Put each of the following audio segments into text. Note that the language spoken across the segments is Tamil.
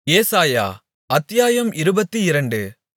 ஏசாயா அத்தியாயம் இருபத்திரண்டு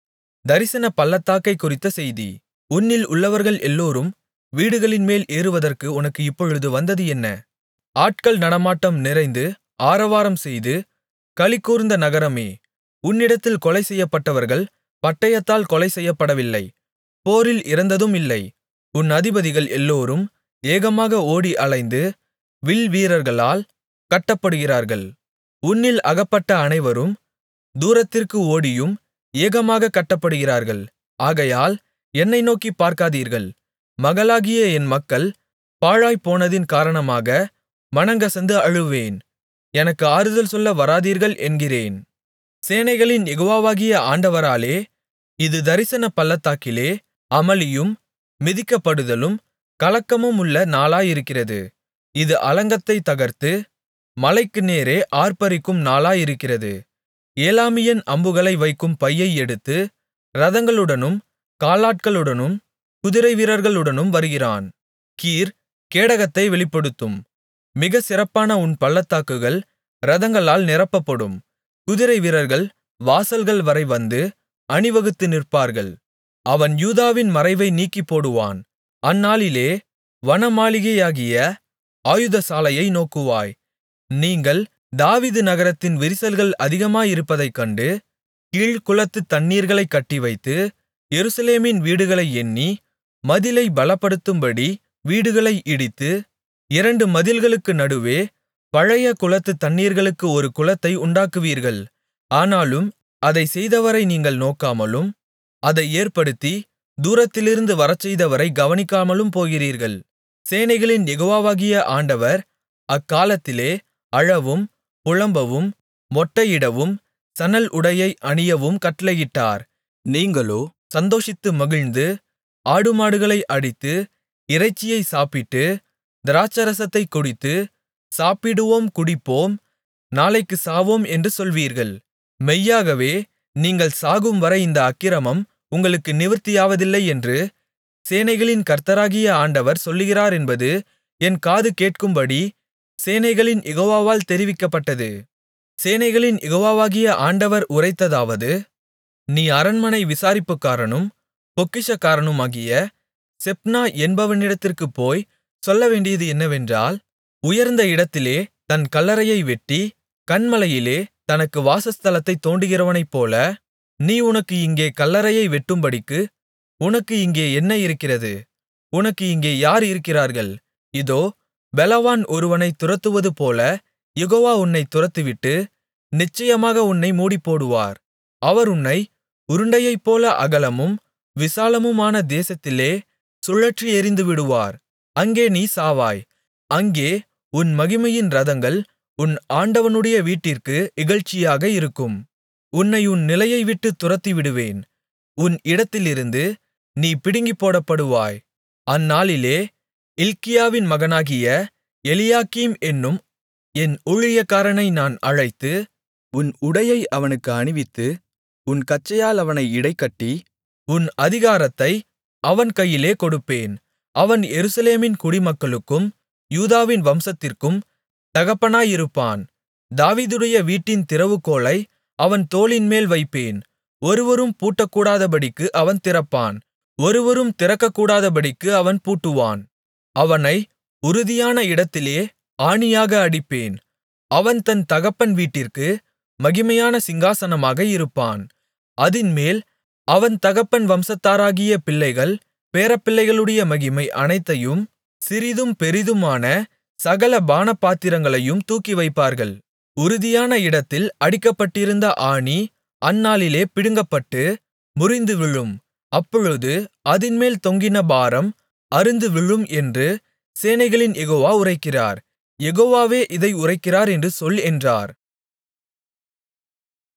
தரிசனப் பள்ளத்தாக்கைக் குறித்த செய்தி உன்னில் உள்ளவர்கள் எல்லோரும் வீடுகளின்மேல் ஏறுவதற்கு உனக்கு இப்பொழுது வந்தது என்ன ஆட்கள் நடமாட்டம் நிறைந்து ஆரவாரம்செய்து களிகூர்ந்த நகரமே உன்னிடத்தில் கொலை செய்யப்பட்டவர்கள் பட்டயத்தால் கொலை செய்யப்படவில்லை போரில் இறந்ததும் இல்லை உன் அதிபதிகள் எல்லோரும் ஏகமாக ஓடி அலைந்து வில்வீரர்களால் கட்டப்படுகிறார்கள் உன்னில் அகப்பட்ட அனைவரும் தூரத்திற்கு ஓடியும் ஏகமாகக் கட்டப்படுகிறார்கள் ஆகையால் என்னை நோக்கிப் பார்க்காதீர்கள் மகளாகிய என் மக்கள் பாழாய்ப்போனதின் காரணமாக மனங்கசந்து அழுவேன் எனக்கு ஆறுதல் சொல்ல வராதீர்கள் என்கிறேன் சேனைகளின் யெகோவாகிய ஆண்டவராலே இது தரிசனப் பள்ளத்தாக்கிலே அமளியும் மிதிக்கப்படுதலும் கலக்கமுமுள்ள நாளாயிருக்கிறது இது அலங்கத்தைத் தகர்த்து மலைக்கு நேரே ஆர்ப்பரிக்கும் நாளாயிருக்கிறது ஏலாமியன் அம்புகளை வைக்கும் பையை எடுத்து இரதங்களுடனும் காலாட்களுடனும் குதிரைவீரர்களுடனும் வருகிறான் கீர் கேடகத்தை வெளிப்படுத்தும் மிகச் சிறப்பான உன் பள்ளத்தாக்குகள் இரதங்களால் நிரப்பப்படும் குதிரைவீரர்கள் வாசல்கள் வரை வந்து அணிவகுத்து நிற்பார்கள் அவன் யூதாவின் மறைவை நீக்கிப்போடுவான் அந்நாளிலே வனமாளிகையாகிய ஆயுதசாலையை நோக்குவாய் நீங்கள் தாவீது நகரத்தின் விரிசல்கள் அதிகமாயிருப்பதைக் கண்டு கீழ்க்குளத்துத் தண்ணீர்களைக் கட்டிவைத்து எருசலேமின் வீடுகளை எண்ணி மதிலைப் பலப்படுத்தும்படி வீடுகளை இடித்து இரண்டு மதில்களுக்கு நடுவே பழைய குளத்துத் தண்ணீர்களுக்கு ஒரு குளத்தை உண்டாக்குவீர்கள் ஆனாலும் அதைச் செய்தவரை நீங்கள் நோக்காமலும் அதை ஏற்படுத்தி தூரத்திலிருந்து வரச்செய்தவரை கவனிக்காமலும் போகிறீர்கள் சேனைகளின் யெகோவாகிய ஆண்டவர் அக்காலத்திலே அழவும் புலம்பவும் மொட்டையிடவும் சணல் உடையை அணியவும் கட்டளையிட்டார் நீங்களோ சந்தோஷித்து மகிழ்ந்து ஆடுமாடுகளை அடித்து இறைச்சியை சாப்பிட்டு திராட்சைரசத்தைக் குடித்து சாப்பிடுவோம் குடிப்போம் நாளைக்குச் சாவோம் என்று சொல்வீர்கள் மெய்யாகவே நீங்கள் சாகும்வரை இந்த அக்கிரமம் உங்களுக்கு நிவிர்த்தியாவதில்லை என்று சேனைகளின் கர்த்தராகிய ஆண்டவர் சொல்லுகிறாரென்பது என் காது கேட்கும்படி சேனைகளின் யெகோவாவால் தெரிவிக்கப்பட்டது சேனைகளின் யெகோவாவாகிய ஆண்டவர் உரைத்ததாவது நீ அரண்மனை விசாரிப்புக்காரனும் பொக்கிஷக்காரனுமாகிய செப்னா என்பவனிடத்திற்குப் போய் சொல்லவேண்டியது என்னவென்றால் உயர்ந்த இடத்திலே தன் கல்லறையை வெட்டி கன்மலையிலே தனக்கு வாசஸ்தலத்தைத் தோண்டுகிறவனைப்போல நீ உனக்கு இங்கே கல்லறையை வெட்டும்படிக்கு உனக்கு இங்கே என்ன இருக்கிறது உனக்கு இங்கே யார் இருக்கிறார்கள் இதோ பெலவான் ஒருவனைத் துரத்துவதுபோல யெகோவா உன்னைத் துரத்திவிட்டு நிச்சயமாக உன்னை மூடிப்போடுவார் அவர் உன்னை உருண்டையைப்போல அகலமும் விசாலமுமான தேசத்திலே சுழற்றி எறிந்துவிடுவார் அங்கே நீ சாவாய் அங்கே உன் மகிமையின் இரதங்கள் உன் ஆண்டவனுடைய வீட்டிற்கு இகழ்ச்சியாக இருக்கும் உன்னை உன் நிலையை விட்டுத் துரத்திவிடுவேன் உன் இடத்திலிருந்து நீ பிடுங்கிப்போடப்படுவாய் அந்நாளிலே இல்க்கியாவின் மகனாகிய எலியாக்கீம் என்னும் என் ஊழியக்காரனை நான் அழைத்து உன் உடையை அவனுக்கு அணிவித்து உன் கச்சையால் அவனை இடைக்கட்டி உன் அதிகாரத்தை அவன் கையிலே கொடுப்பேன் அவன் எருசலேமின் குடிமக்களுக்கும் யூதாவின் வம்சத்திற்கும் தகப்பனாயிருப்பான் தாவீதுடைய வீட்டின் திறவுகோலை அவன் தோளின்மேல் வைப்பேன் ஒருவரும் பூட்டக்கூடாதபடிக்கு அவன் திறப்பான் ஒருவரும் திறக்கக்கூடாதபடிக்கு அவன் பூட்டுவான் அவனை உறுதியான இடத்திலே ஆணியாக அடிப்பேன் அவன் தன் தகப்பன் வீட்டிற்கு மகிமையான சிங்காசனமாக இருப்பான் அதின்மேல் அவன் தகப்பன் வம்சத்தாராகிய பிள்ளைகள் பேரப்பிள்ளைகளுடைய மகிமை அனைத்தையும் சிறிதும் பெரிதுமான சகல பானபாத்திரங்களையும் தூக்கி வைப்பார்கள் உறுதியான இடத்தில் அடிக்கப்பட்டிருந்த ஆணி அந்நாளிலே பிடுங்கப்பட்டு முறிந்து விழும் அப்பொழுது அதின்மேல் தொங்கின பாரம் அறுந்து விழும் என்று சேனைகளின் யெகோவா உரைக்கிறார் யெகோவாவே இதை உரைக்கிறார் என்று சொல் என்றார்